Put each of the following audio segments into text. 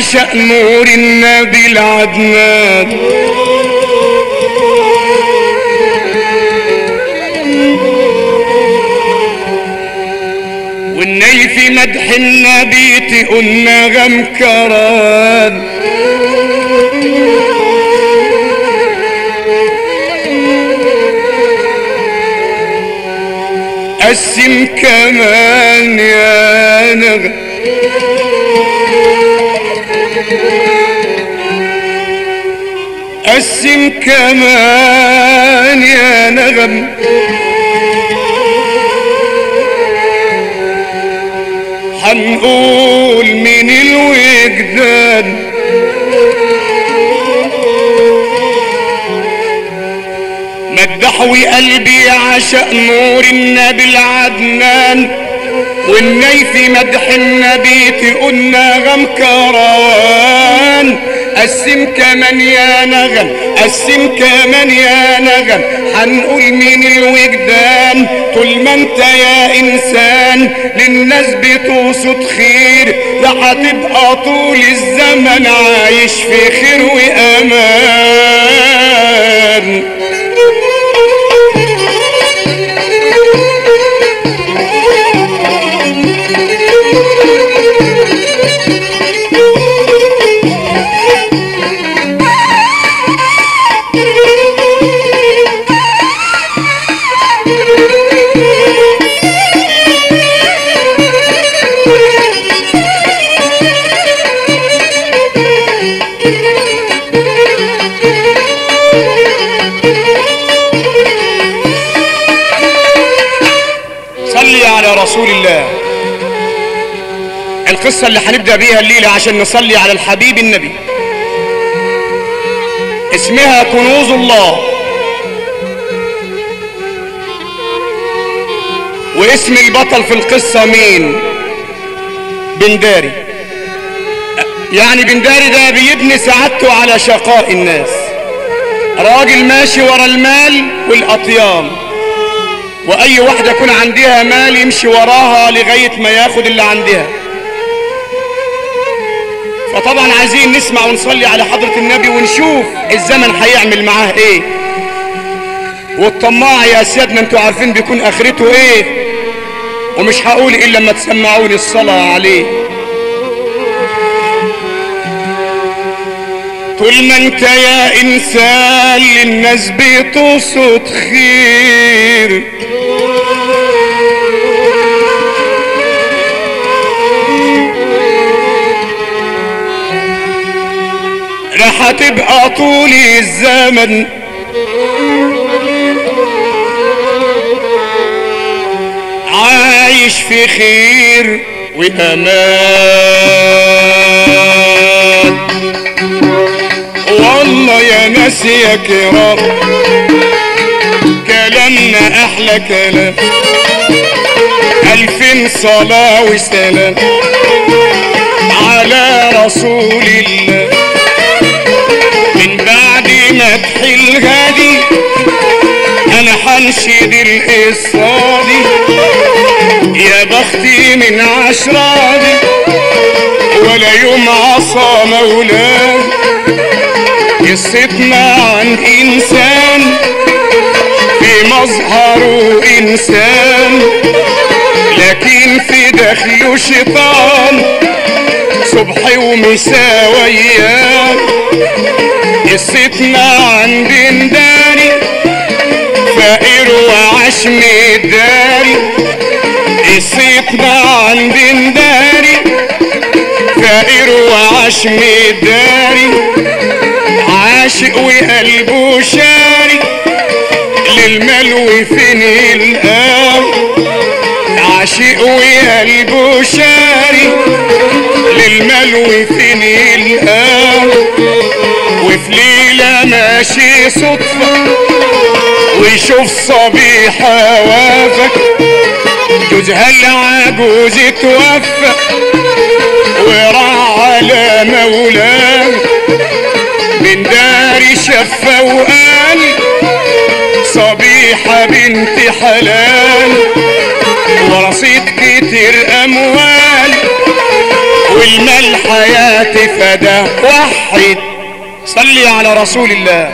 عشق نور النبي العدنان والني في مدح النبي تقولنا غم كران قسم كمان يا نغم قسم كمان يا نغم حنقول من الوجدان مدحوي قلبي عشق نور النبي العدنان والني في مدح النبي تقولنا غم كروان قسم كمان يا نغم قسم كمان يا نغم حنقول مين الوجدان طول ما انت يا انسان للناس بتوصد خير لا هتبقى طول الزمن عايش في خير وامان صلي على رسول الله القصة اللي هنبدأ بيها الليلة عشان نصلي على الحبيب النبي اسمها كنوز الله واسم البطل في القصة مين بنداري يعني بنداري ده بيبني سعادته على شقاء الناس راجل ماشي ورا المال والأطيان واي واحدة يكون عندها مال يمشي وراها لغاية ما ياخد اللي عندها فطبعا عايزين نسمع ونصلي على حضرة النبي ونشوف الزمن هيعمل معاه ايه والطماع يا سيادنا انتوا عارفين بيكون اخرته ايه ومش هقول الا لما تسمعوني الصلاة عليه طول ما انت يا انسان للناس بتصد خير راح تبقى طول الزمن عايش في خير وامان والله يا ناس يا كرام كلامنا احلى كلام الفين صلاة وسلام على رسول الله من بعد مدح الغادي انا حنشد القصة دي يا بختي من عشرة ولا يوم عصى مولاه قصتنا عن انسان في مظهره انسان لكن في داخله شيطان صبح ومساء وياه قصتنا عن بنداري فقير وعاش مداري قصتنا عن بنداري فقير وعاش مداري عاشق وقلبه شاري للملو فين القام عاشق وقلبه شاري للملو فين القام وفي ليلة ماشي صدفة ويشوف صبيحة وافك جوزها العجوز توفى وراح على مولاه من داري شفى وقال صبيحة بنت حلال ورصيد كتير أموال والمال حياتي فدا وحد صلي على رسول الله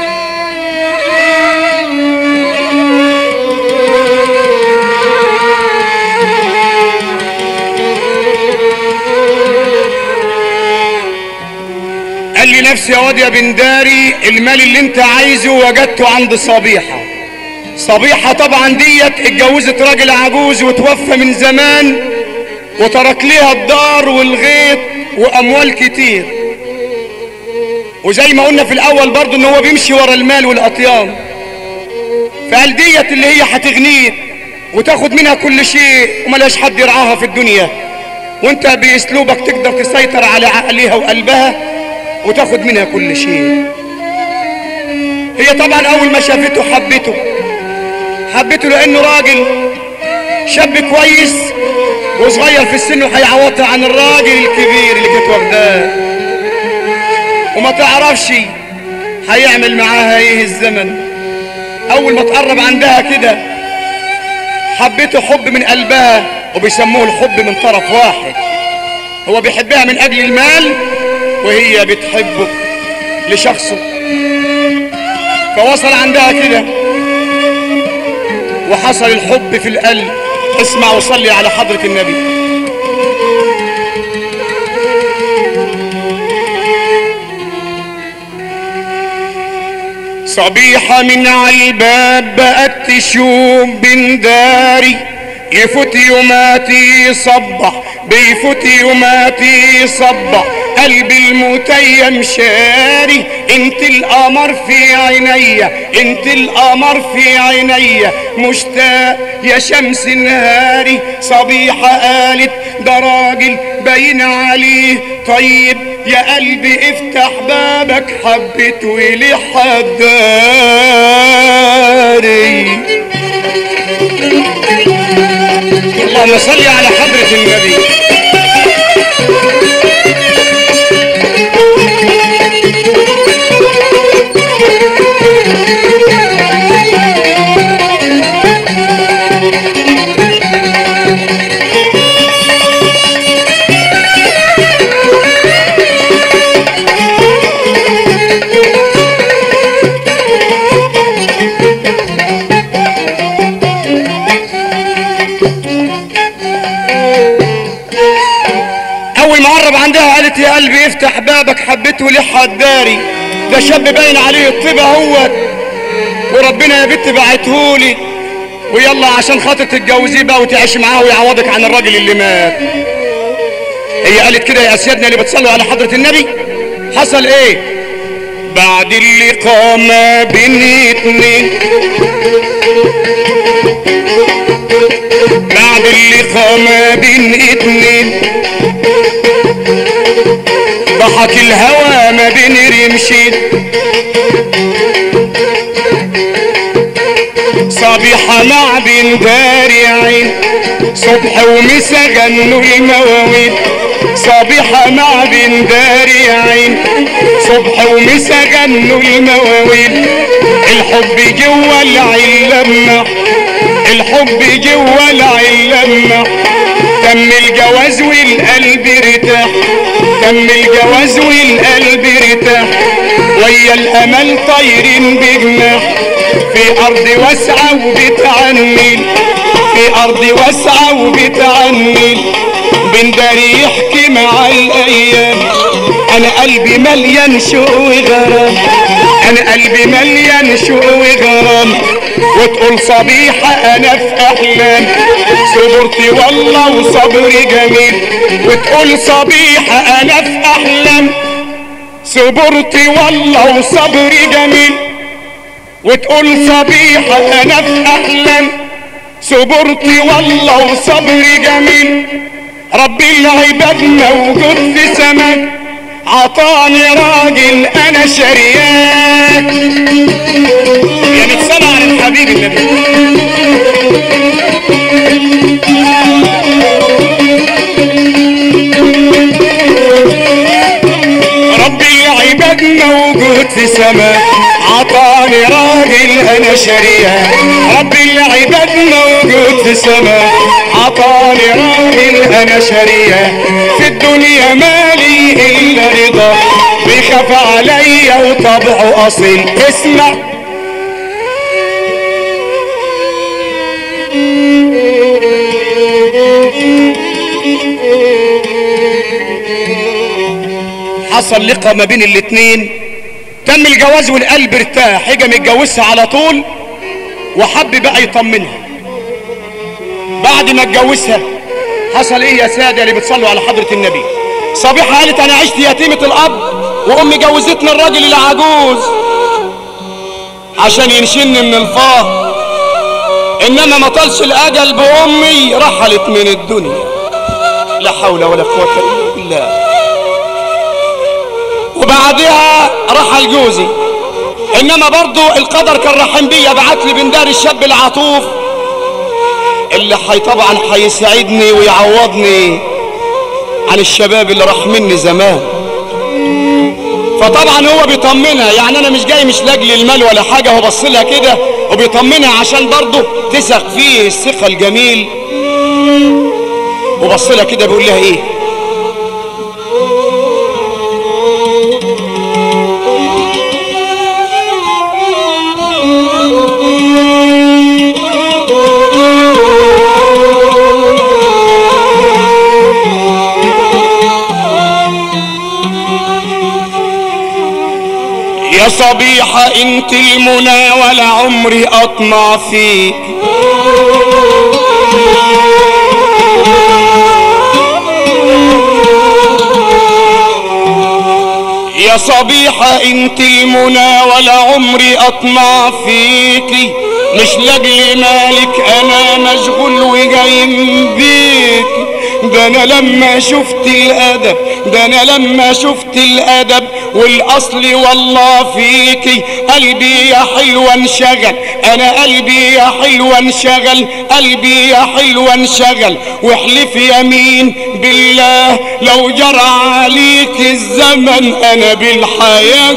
قال لي نفسي يا واد يا بنداري المال اللي انت عايزه وجدته عند صبيحة صبيحة طبعا ديت اتجوزت راجل عجوز وتوفى من زمان وترك ليها الدار والغيط واموال كتير وزي ما قلنا في الاول برضو ان هو بيمشي ورا المال والاطيان فقال ديت اللي هي هتغنيه وتاخد منها كل شيء وملاش حد يرعاها في الدنيا وانت باسلوبك تقدر تسيطر على عقلها وقلبها وتاخد منها كل شيء هي طبعا اول ما شافته حبته حبته لانه راجل شاب كويس وصغير في السن وهيعوضها عن الراجل الكبير اللي كانت واخداه وما تعرفش هيعمل معاها ايه الزمن اول ما تقرب عندها كده حبته حب من قلبها وبيسموه الحب من طرف واحد هو بيحبها من اجل المال وهي بتحبه لشخصه فوصل عندها كده وحصل الحب في القلب اسمع وصلي على حضرة النبي صبيحة من عالباب بقت تشوف بنداري يفوت يوماتي صبح بيفوت يوماتي صبح قلبي المتيم شاري انت القمر في عينيا انت القمر في عينيا مشتاق يا شمس نهاري صبيحة قالت ده راجل باين عليه طيب يا قلبي افتح بابك حبيت ولي حداري اللهم صل على حضرة النبي اول ما قرب عندها قالت يا قلبي افتح بابك حبيته ليه حداري ده شاب باين عليه الطيبة هو وربنا يا بنت بعتهولي ويلا عشان خاطر تتجوزيه بقى وتعيش معاه ويعوضك عن الراجل اللي مات هي قالت كده يا اسيادنا اللي بتصلوا على حضرة النبي حصل ايه بعد اللقاء ما بين اتنين بعد اللقاء ما بين اتنين ضحك الهوى ما بين رمشين صبيحة مع بن داري عين صبح ومسا جنوا المواويل صبيحة مع بن داري عين صبح ومسا جنوا المواويل الحب جوا العين لما الحب جوا العين لما تم الجواز والقلب ارتاح تم الجواز والقلب ارتاح ويا الامل طايرين بجناح في ارض واسعة وبتعنيل في ارض واسعة وبتعنيل بنداري يحكي مع الايام انا قلبي مليان شوق وغرام انا قلبي مليان شوق وغرام وتقول صبيحة انا في احلام صبرتي والله وصبري جميل وتقول صبيحة انا في احلام صبرتي والله وصبري جميل وتقول صبيحة انا في احلام صبرتي والله وصبري جميل ربي العباد موجود في سماك عطاني راجل انا شرياك يا متصنع عن الحبيب النبي ربي العباد موجود في سماء عطاني راجل انا شريعة رب العباد موجود في سماء عطاني راجل انا شريعة في الدنيا مالي الا رضا بيخاف عليا وطبعه اصيل اسمع حصل لقاء ما بين الاتنين تم الجواز والقلب ارتاح هي متجوزها على طول وحب بقى يطمنها بعد ما اتجوزها حصل ايه يا ساده اللي بتصلوا على حضره النبي صبيحه قالت انا عشت يتيمه الاب وامي جوزتني الراجل العجوز عشان ينشلني من الفار انما ما طالش الاجل بامي رحلت من الدنيا لا حول ولا قوه الا بالله وبعدها رحل جوزي انما برضو القدر كان رحم بيا بعت لي بندار الشاب العطوف اللي حي طبعا هيساعدني ويعوضني عن الشباب اللي راح مني زمان فطبعا هو بيطمنها يعني انا مش جاي مش لاجل المال ولا حاجه هو بص لها كده وبيطمنها عشان برضه تثق فيه الثقه الجميل وبص لها كده بيقول لها ايه يا صبيحة انت المنى ولا عمري اطمع فيك يا صبيحة انت المنى ولا عمري اطمع فيكي مش لاجل مالك انا مشغول وجاي بيك ده انا لما شفت الادب ده انا لما شفت الادب والاصل والله فيكي قلبي يا حلوة انشغل انا قلبي يا حلوة انشغل قلبي يا حلوة انشغل واحلف يمين بالله لو جرى عليك الزمن انا بالحياة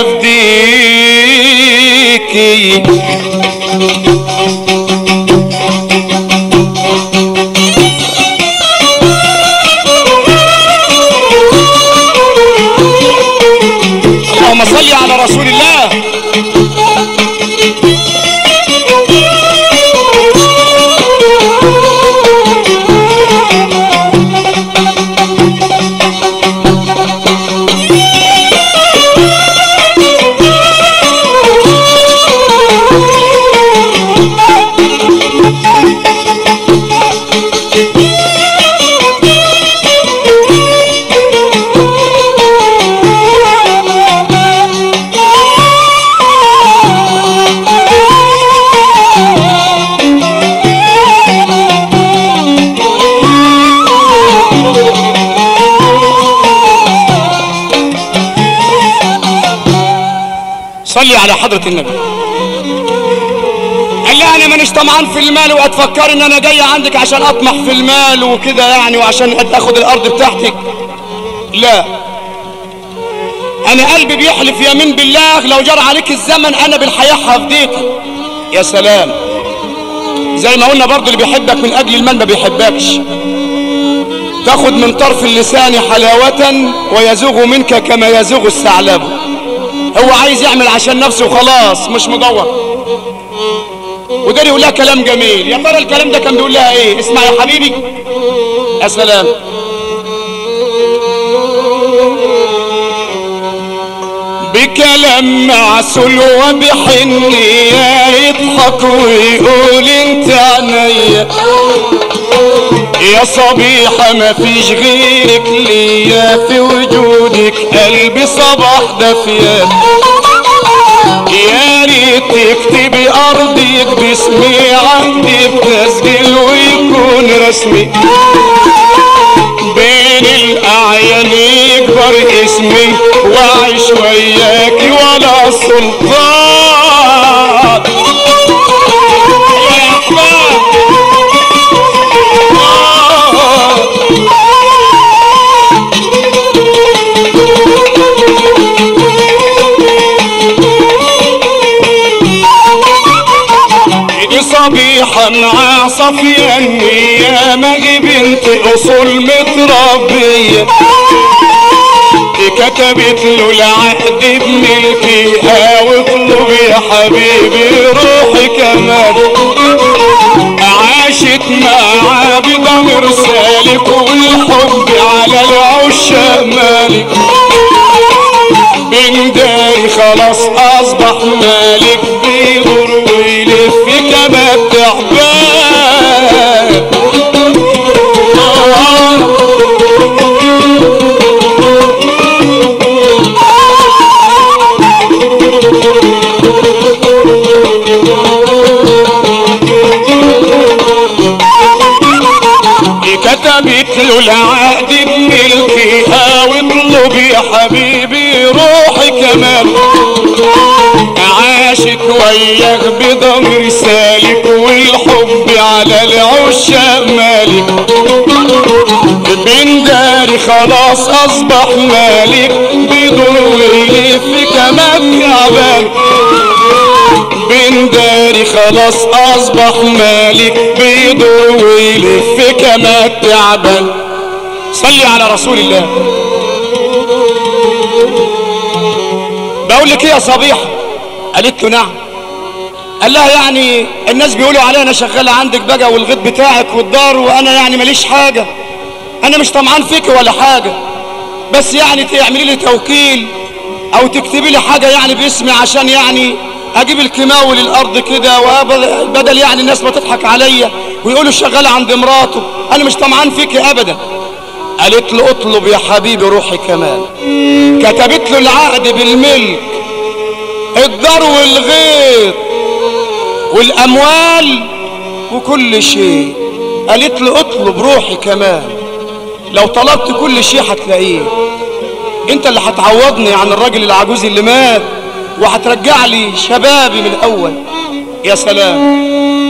افديكي اللهم صل على رسول الله صلي على حضرة النبي قال لها انا مانيش طمعان في المال وهتفكر ان انا جاي عندك عشان اطمح في المال وكده يعني وعشان اخد الارض بتاعتك لا انا قلبي بيحلف يمين بالله لو جرى عليك الزمن انا بالحياة هفديكي يا سلام زي ما قلنا برضو اللي بيحبك من اجل المال ما بيحبكش تاخد من طرف اللسان حلاوة ويزوغ منك كما يزوغ الثعلب هو عايز يعمل عشان نفسه وخلاص مش مدور وداري يقول لها كلام جميل يا ترى الكلام ده كان بيقول لها ايه اسمع يا حبيبي يا سلام بكلام معسول وبحنية يضحك ويقول انت عينيا يا صبيحة ما فيش غيرك ليا في وجودك قلبي صباح دفيان يا ريت تكتبي ارضك باسمي عندي بتسجيل ويكون رسمي بين الاعيان يكبر اسمي واعيش وياكي ولا سلطان يا احباب آه. صبيحة مع صفية يا مجي بنت اصول متربية كتبت له العقد بملكها واطلب يا حبيبي روحي كمان عاشت مع بضمير سالك والحب على العشاق مالك بن داري خلاص اصبح مالك بيدور ويلف كما تعبان كتبت له العقد بملكها واطلب يا حبيبي روحي كمان عاشت وياك بضمير سالك والحب على العشاق مالك بن داري خلاص اصبح مالك بدور ويلف كمان تعبان بن داري خلاص اصبح مالك بيدور ويلف كما تعبان صلي على رسول الله بقول لك ايه يا صبيحه قالت له نعم قال لها يعني الناس بيقولوا عليا انا شغاله عندك بقى والغيط بتاعك والدار وانا يعني ماليش حاجه انا مش طمعان فيك ولا حاجه بس يعني تعملي لي توكيل او تكتبي لي حاجه يعني باسمي عشان يعني اجيب الكيماوي للارض كده وبدل يعني الناس ما تضحك عليا ويقولوا شغال عند مراته انا مش طمعان فيك ابدا قالت له اطلب يا حبيبي روحي كمان كتبت له العقد بالملك الدار والغيط والاموال وكل شيء قالت له اطلب روحي كمان لو طلبت كل شيء هتلاقيه انت اللي هتعوضني عن الراجل العجوز اللي مات وهترجع لي شبابي من الاول يا سلام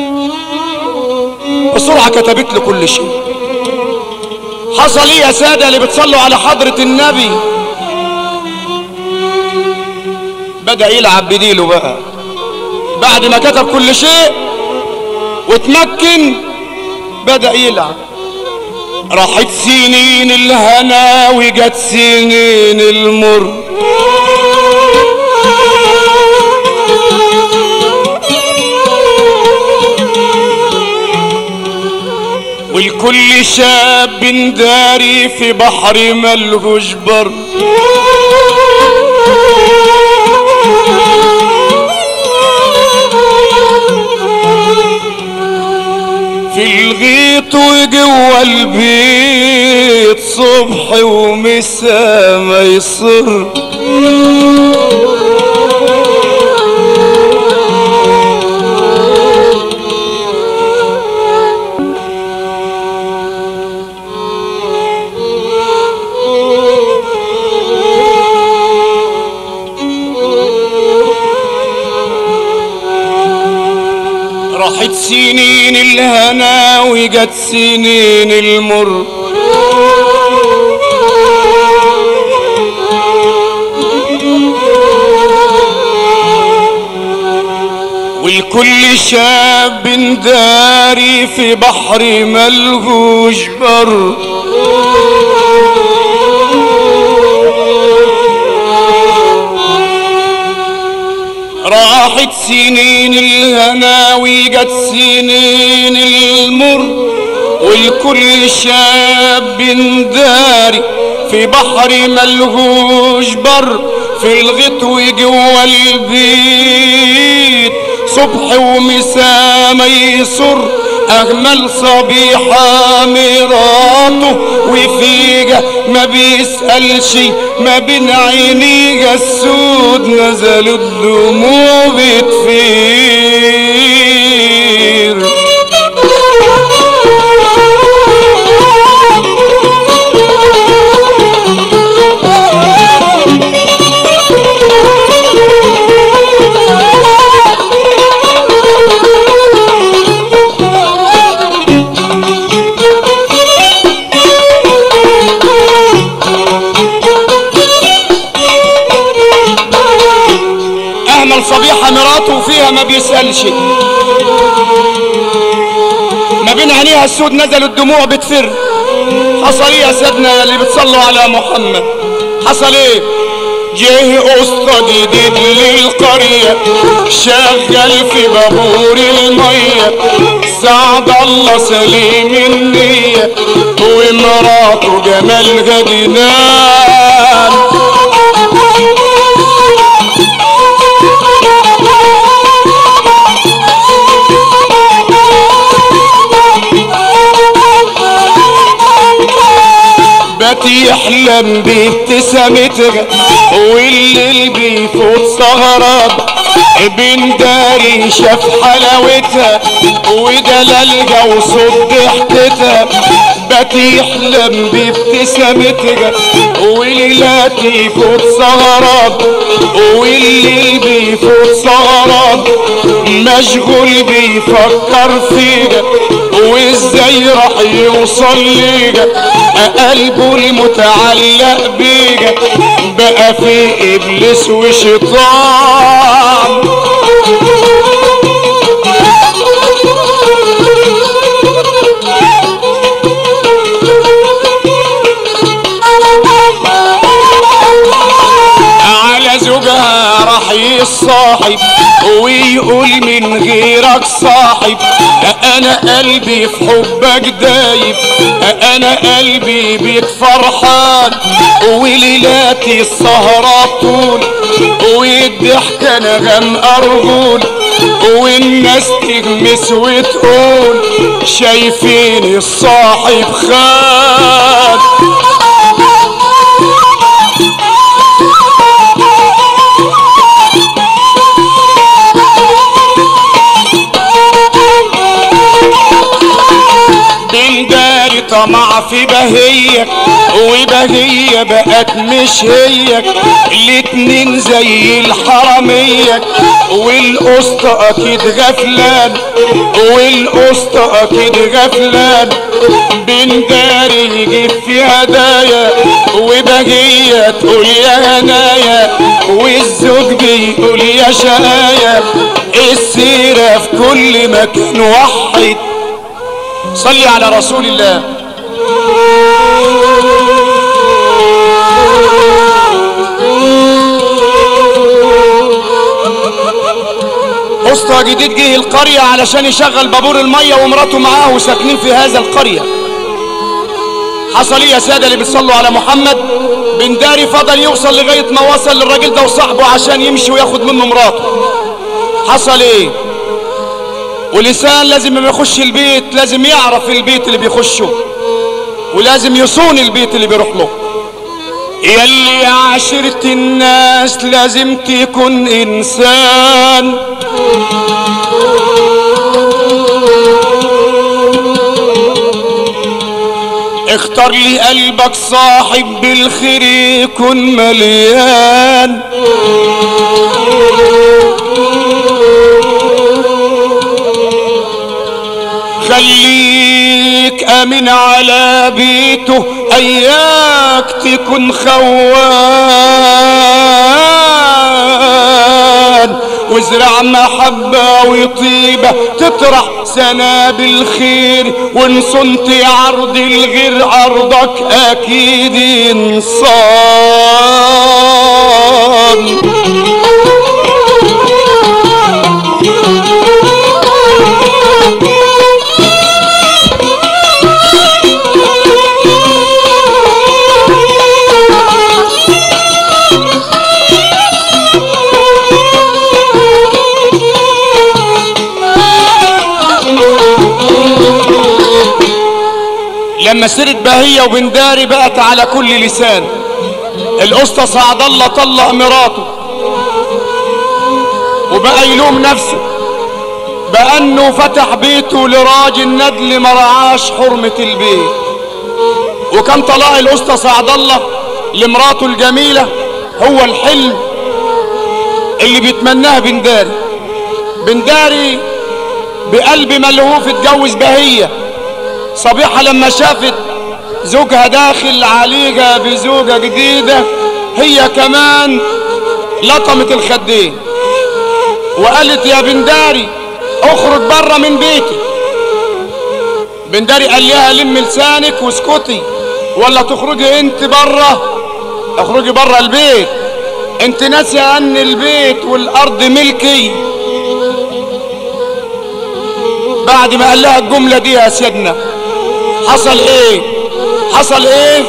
بسرعة كتبت له كل شيء حصل ايه يا سادة اللي بتصلوا على حضرة النبي بدأ يلعب بديله بقى بعد ما كتب كل شيء وتمكن بدأ يلعب راحت سنين الهنا وجت سنين المر والكل شاب داري في بحر ملهوش بر في الغيط وجوا البيت صبح ومسا ما يصر راحت سنين الهنا وجت سنين المر والكل شاب داري في بحر ملهوش بر راحت سنين الهنا وجت سنين المر والكل شاب داري في بحر ملهوش بر في الغيط وجوا البيت صبح ومساء ما يسر اجمل صبيحة مراته وفيجة ما بيسألش ما بين عينيها السود نزلوا الدموع بتفير اهمل صبيحة مراته فيها ما بيسألش بين عينيها السود نزلوا الدموع بتفر حصل ايه يا سيدنا يا اللي بتصلوا على محمد حصل ايه جه اسطى جديد للقرية شغال في بابور المية سعد الله سليم النية ومراته جمال غدنان بات يحلم بابتسامتها والليل بيفوت سهران بن داري شاف حلاوتها ودلالها وصوت ضحكتها بات يحلم بابتسامتها وليلات يفوت سهران والليل بيفوت سهران مشغول بيفكر فيها وازاي راح يوصل ليها قلبه المتعلق بيها بقى في ابليس وشيطان على زوجها راح يصاحب ويقول من غيرك صاحب انا قلبي في حبك دايب انا قلبي بيك فرحان وليلاتي السهرة طول والضحكة نغم ارجول والناس تغمس وتقول شايفين الصاحب خان بنداري طمع في بهية وبهية بقت مش هي الاتنين زي الحرامية والقسط اكيد غفلان والقسط اكيد غفلان بنداري يجيب في هدايا وبهية تقول يا هنايا والزوج بيقول يا شقايا السيرة في كل مكان وحد صلي على رسول الله اسطى جديد جه القرية علشان يشغل بابور المية ومراته معاه وساكنين في هذا القرية حصل ايه يا سادة اللي بتصلوا على محمد بن داري فضل يوصل لغاية ما وصل للراجل ده وصاحبه عشان يمشي وياخد منه مراته حصل ايه والإنسان لازم لما يخش البيت لازم يعرف البيت اللي بيخشه ولازم يصون البيت اللي بيروح له يلي عاشرة الناس لازم تكون إنسان اختار لي قلبك صاحب بالخير يكون مليان خليك امين على بيته اياك تكون خوان وازرع محبة وطيبة تطرح سنابل خير وان صنت عرض الغير عرضك اكيد انصان لما سيرة بهية وبنداري بقت على كل لسان القسطى سعد الله طلق مراته وبقى يلوم نفسه بأنه فتح بيته لراجل ندل ما رعاش حرمة البيت وكان طلاق القسطى سعد الله لمراته الجميلة هو الحلم اللي بيتمناه بنداري بنداري بقلب ملهوف اتجوز بهيه صبيحة لما شافت زوجها داخل عليها بزوجة جديدة هي كمان لطمت الخدين وقالت يا بنداري اخرج بره من بيتي بنداري قال لها لم لسانك واسكتي ولا تخرجي انت بره اخرجي بره البيت انت ناسيه ان البيت والارض ملكي بعد ما قال لها الجمله دي يا سيدنا حصل ايه حصل ايه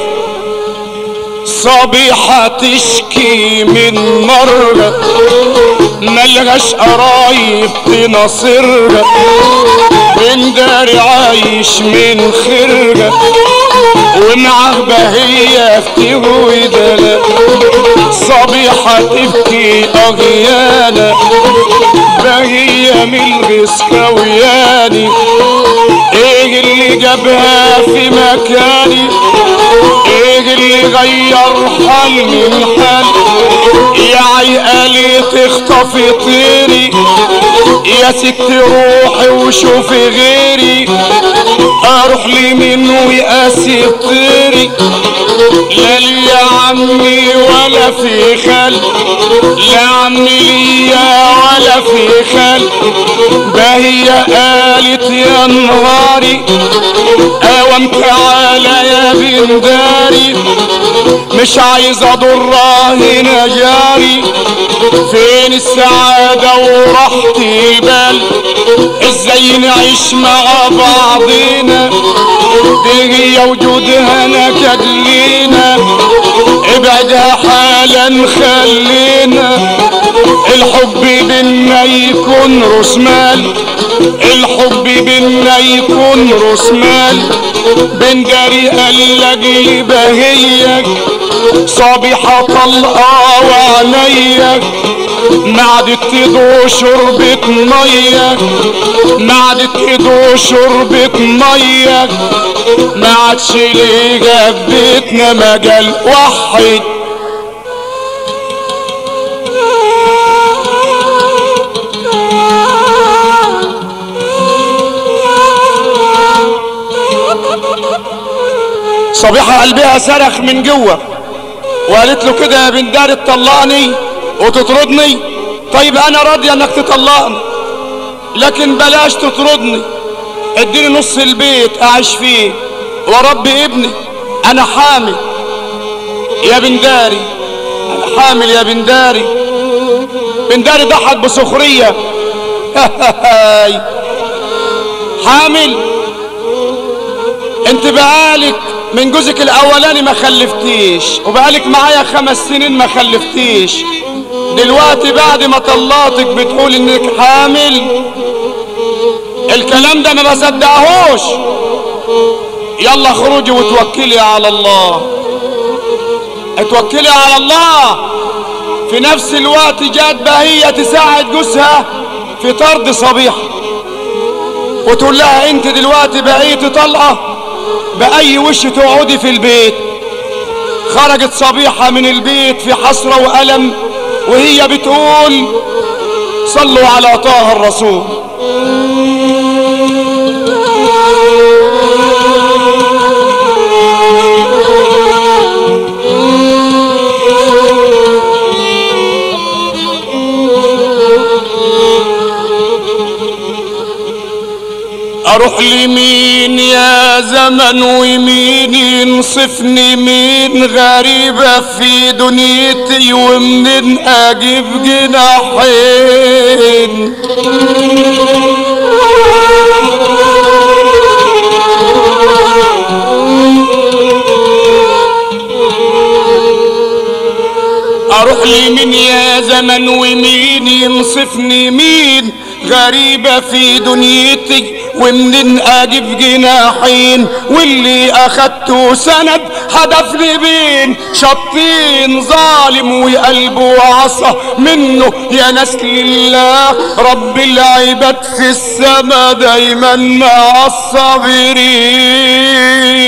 صبيحة تشكي من مرة ملهاش قرايب تناصرها من دار عايش من خيرها ومعاه بهية في ودلا صبيحة تبكي أغيانا بهية من الغسكة وياني ايه اللي جابها في مكاني ايه اللي غير حال من حال يا عيقالي تخطفي طيري يا ست روحي وشوفي غيري اروح لمين ويقاسي طيري لا ليا عمي ولا في خال لا عمي ليا ولا في خال بهي قالت يا نهاري اوام تعالى يا بنداري مش عايز اضرها هنا جاري فين السعادة وراحة البال ازاي نعيش مع بعضينا دي هي وجودها نكد لينا ابعدها حالا خلينا الحب بينا يكون رسمال الحب بينا يكون رسمال بنداري قال لي بهيك صبيحة طلقة وعينيك معدت تدو شربة مية معدت تدو شربة مية ما عادش ليها في بيتنا مجال وحد صبيحة قلبها صرخ من جوه وقالت له كده يا بندار تطلقني وتطردني طيب انا راضية انك تطلقني لكن بلاش تطردني اديني نص البيت اعيش فيه وربي ابني انا حامل يا بنداري انا حامل يا بنداري بنداري ضحك بسخرية حامل انت بقالك من جوزك الاولاني ما خلفتيش وبقالك معايا خمس سنين ما خلفتيش دلوقتي بعد ما طلعتك بتقول انك حامل الكلام ده ما بصدقهوش يلا خروجي وتوكلي على الله اتوكلي على الله في نفس الوقت جات بهية تساعد جوزها في طرد صبيحة وتقول لها انت دلوقتي بقيتي طلقة بأي وش تقعدي في البيت خرجت صبيحة من البيت في حسرة وألم وهي بتقول صلوا على طه الرسول اروح لمين يا زمن ومين ينصفني مين غريبة في دنيتي ومنين اجيب جناحين اروح لمين يا زمن ومين ينصفني مين غريبة في دنيتي ومنين اجيب جناحين واللي اخدته سند هدفني بين شطين ظالم وقلبه عصى منه يا ناس لله رب العباد في السما دايما مع الصابرين